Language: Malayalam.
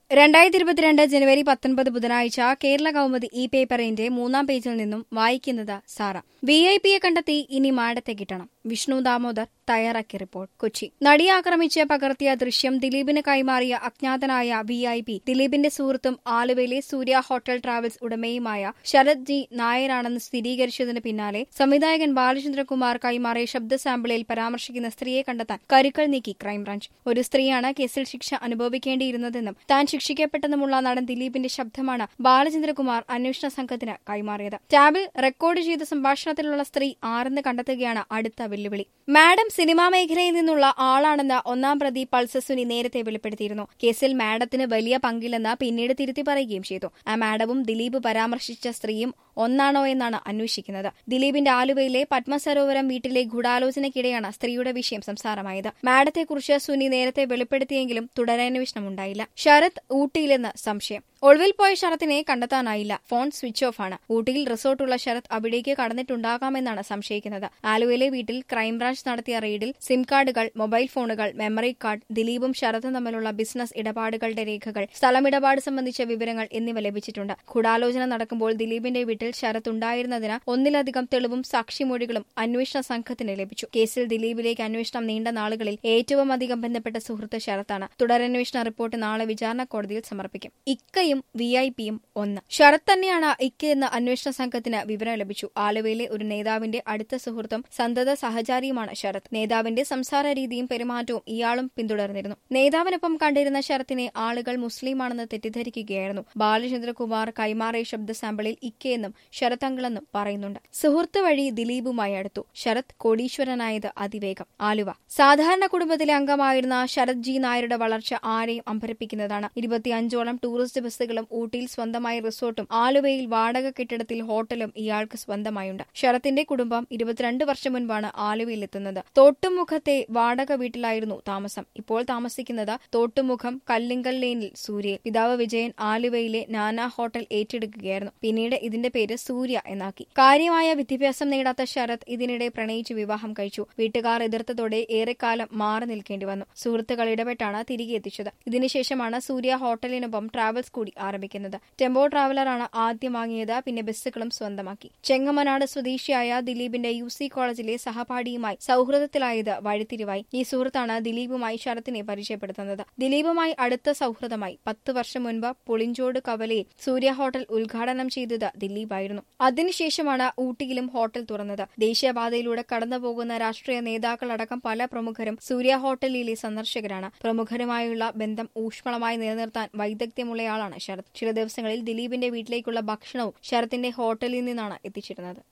രണ്ടായിരത്തി ഇരുപത്തിരണ്ട് ജനുവരി പത്തൊൻപത് ബുധനാഴ്ച കേരള കൗമുദി ഇ പേപ്പറിന്റെ മൂന്നാം പേജിൽ നിന്നും വായിക്കുന്നത് സാറ വി ഐ പിയെ കണ്ടെത്തി ഇനി മാഡത്തെ കിട്ടണം വിഷ്ണു ദാമോദർ തയ്യാറാക്കിയ റിപ്പോർട്ട് കൊച്ചി നടിയെ ആക്രമിച്ച് പകർത്തിയ ദൃശ്യം ദിലീപിന് കൈമാറിയ അജ്ഞാതനായ വി ഐ പി ദിലീപിന്റെ സുഹൃത്തും ആലുവയിലെ സൂര്യ ഹോട്ടൽ ട്രാവൽസ് ഉടമയുമായ ശരത് ജി നായരാണെന്ന് സ്ഥിരീകരിച്ചതിന് പിന്നാലെ സംവിധായകൻ ബാലചന്ദ്രകുമാർ കൈമാറിയ ശബ്ദ സാമ്പിളിൽ പരാമർശിക്കുന്ന സ്ത്രീയെ കണ്ടെത്താൻ കരുക്കൾ നീക്കി ക്രൈംബ്രാഞ്ച് ഒരു സ്ത്രീയാണ് കേസിൽ ശിക്ഷ അനുഭവിക്കേണ്ടിയിരുന്നതെന്നും താൻ ശിക്ഷിക്കപ്പെട്ടെന്നുമുള്ള നടൻ ദിലീപിന്റെ ശബ്ദമാണ് ബാലചന്ദ്രകുമാർ അന്വേഷണ സംഘത്തിന് കൈമാറിയത് ടാബിൽ റെക്കോർഡ് ചെയ്ത സംഭാഷണത്തിലുള്ള സ്ത്രീ ആരെന്ന് കണ്ടെത്തുകയാണ് അടുത്ത വെല്ലുവിളി മാഡം സിനിമാ മേഖലയിൽ നിന്നുള്ള ആളാണെന്ന് ഒന്നാം പ്രതി പൾസസുനി നേരത്തെ വെളിപ്പെടുത്തിയിരുന്നു കേസിൽ മാഡത്തിന് വലിയ പങ്കില്ലെന്ന് പിന്നീട് തിരുത്തി പറയുകയും ചെയ്തു ആ മാഡവും ദിലീപ് പരാമർശിച്ച സ്ത്രീയും ഒന്നാണോ എന്നാണ് അന്വേഷിക്കുന്നത് ദിലീപിന്റെ ആലുവയിലെ പത്മസരോവരം വീട്ടിലെ ഗൂഢാലോചനയ്ക്കിടെയാണ് സ്ത്രീയുടെ വിഷയം സംസാരമായത് മാഡത്തെക്കുറിച്ച് സുനി നേരത്തെ വെളിപ്പെടുത്തിയെങ്കിലും തുടരന്വേഷണം ഉണ്ടായില്ല ശരത് ഊട്ടിയിലെന്ന് സംശയം ഒളിവിൽ പോയ ശരത്തിനെ കണ്ടെത്താനായില്ല ഫോൺ സ്വിച്ച് ഓഫ് ആണ് ഊട്ടിയിൽ റിസോർട്ടുള്ള ശരത് അവിടേക്ക് കടന്നിട്ടുണ്ടാകാമെന്നാണ് സംശയിക്കുന്നത് ആലുവയിലെ വീട്ടിൽ ക്രൈംബ്രാഞ്ച് നടത്തിയ റെയ്ഡിൽ സിം കാർഡുകൾ മൊബൈൽ ഫോണുകൾ മെമ്മറി കാർഡ് ദിലീപും ശരത്തും തമ്മിലുള്ള ബിസിനസ് ഇടപാടുകളുടെ രേഖകൾ സ്ഥലമിടപാട് സംബന്ധിച്ച വിവരങ്ങൾ എന്നിവ ലഭിച്ചിട്ടുണ്ട് ഗൂഢാലോചന നടക്കുമ്പോൾ ദിലീപിന്റെ വീട്ടിൽ ശരത് ഉണ്ടായിരുന്നതിന് ഒന്നിലധികം തെളിവും സാക്ഷിമൊഴികളും അന്വേഷണ സംഘത്തിന് ലഭിച്ചു കേസിൽ ദിലീപിലേക്ക് അന്വേഷണം നീണ്ട നാളുകളിൽ ഏറ്റവും അധികം ബന്ധപ്പെട്ട സുഹൃത്ത് ശരത്താണ് തുടരന്വേഷണ റിപ്പോർട്ട് നാളെ വിചാരണ കോടതിയിൽ സമർപ്പിക്കും ഇക്കയും വി ഐ പിയും ഒന്ന് ശരത് തന്നെയാണ് ഇക്കയെന്ന് അന്വേഷണ സംഘത്തിന് വിവരം ലഭിച്ചു ആലുവയിലെ ഒരു നേതാവിന്റെ അടുത്ത സുഹൃത്തും സന്തത സഹചാരിയുമാണ് ശരത് നേതാവിന്റെ സംസാര രീതിയും പെരുമാറ്റവും ഇയാളും പിന്തുടർന്നിരുന്നു നേതാവിനൊപ്പം കണ്ടിരുന്ന ശരത്തിനെ ആളുകൾ മുസ്ലിമാണെന്ന് തെറ്റിദ്ധരിക്കുകയായിരുന്നു ബാലചന്ദ്രകുമാർ കൈമാറിയ ശബ്ദ സാമ്പിളിൽ ഇക്കയെന്നും ശരത് അങ്കിളെന്നും പറയുന്നുണ്ട് സുഹൃത്ത് വഴി ദിലീപുമായി അടുത്തു ശരത് കോടീശ്വരനായത് അതിവേഗം ആലുവ സാധാരണ കുടുംബത്തിലെ അംഗമായിരുന്ന ശരത് ജി നായരുടെ വളർച്ച ആരെയും അമ്പരപ്പിക്കുന്നതാണ് ഇരുപത്തിയഞ്ചോളം ടൂറിസ്റ്റ് ബസ്സുകളും ഊട്ടിയിൽ സ്വന്തമായി റിസോർട്ടും ആലുവയിൽ വാടക കെട്ടിടത്തിൽ ഹോട്ടലും ഇയാൾക്ക് സ്വന്തമായുണ്ട് ശരത്തിന്റെ കുടുംബം ഇരുപത്തിരണ്ട് വർഷം മുൻപാണ് ആലുവയിലെത്തുന്നത് തോട്ടുമുഖത്തെ വാടക വീട്ടിലായിരുന്നു താമസം ഇപ്പോൾ താമസിക്കുന്നത് തോട്ടുമുഖം കല്ലിങ്കൽ ലെയിനിൽ സൂര്യയിൽ പിതാവ് വിജയൻ ആലുവയിലെ നാനാ ഹോട്ടൽ ഏറ്റെടുക്കുകയായിരുന്നു പിന്നീട് ഇതിന്റെ പേര് സൂര്യ എന്നാക്കി കാര്യമായ വിദ്യാഭ്യാസം നേടാത്ത ശരത് ഇതിനിടെ പ്രണയിച്ച് വിവാഹം കഴിച്ചു വീട്ടുകാർ എതിർത്തതോടെ ഏറെക്കാലം മാറി നിൽക്കേണ്ടി വന്നു സുഹൃത്തുക്കൾ ഇടപെട്ടാണ് തിരികെ എത്തിച്ചത് ഇതിനുശേഷമാണ് സൂര്യ ഹോട്ടലിനൊപ്പം ട്രാവൽസ് കൂടി ആരംഭിക്കുന്നത് ടെമ്പോ ട്രാവലറാണ് ആദ്യം വാങ്ങിയത് പിന്നെ ബസ്സുകളും സ്വന്തമാക്കി ചെങ്ങമനാട് സ്വദേശിയായ ദിലീപിന്റെ യു സി കോളേജിലെ സഹപാഠിയുമായി സൗഹൃദത്തിലായത് വഴിത്തിരിവായി ഈ സുഹൃത്താണ് ദിലീപുമായി ശരത്തിനെ പരിചയപ്പെടുത്തുന്നത് ദിലീപുമായി അടുത്ത സൗഹൃദമായി പത്ത് വർഷം മുൻപ് പുളിഞ്ചോട് കവലയിൽ സൂര്യ ഹോട്ടൽ ഉദ്ഘാടനം ചെയ്തത് ദിലീപായിരുന്നു അതിനുശേഷമാണ് ഊട്ടിയിലും ഹോട്ടൽ തുറന്നത് ദേശീയപാതയിലൂടെ കടന്നുപോകുന്ന രാഷ്ട്രീയ നേതാക്കളടക്കം പല പ്രമുഖരും സൂര്യ ഹോട്ടലിലെ സന്ദർശകരാണ് പ്രമുഖരുമായുള്ള ബന്ധം ഊഷ്മളമായി നിലനിർത്താൻ വൈദഗ്ധ്യമുള്ളയാളാണ് ശരത് ചില ദിവസങ്ങളിൽ ദിലീപിന്റെ വീട്ടിലേക്കുള്ള ഭക്ഷണവും ശരത്തിന്റെ ഹോട്ടലിൽ നിന്നാണ് എത്തിച്ചിരുന്നത്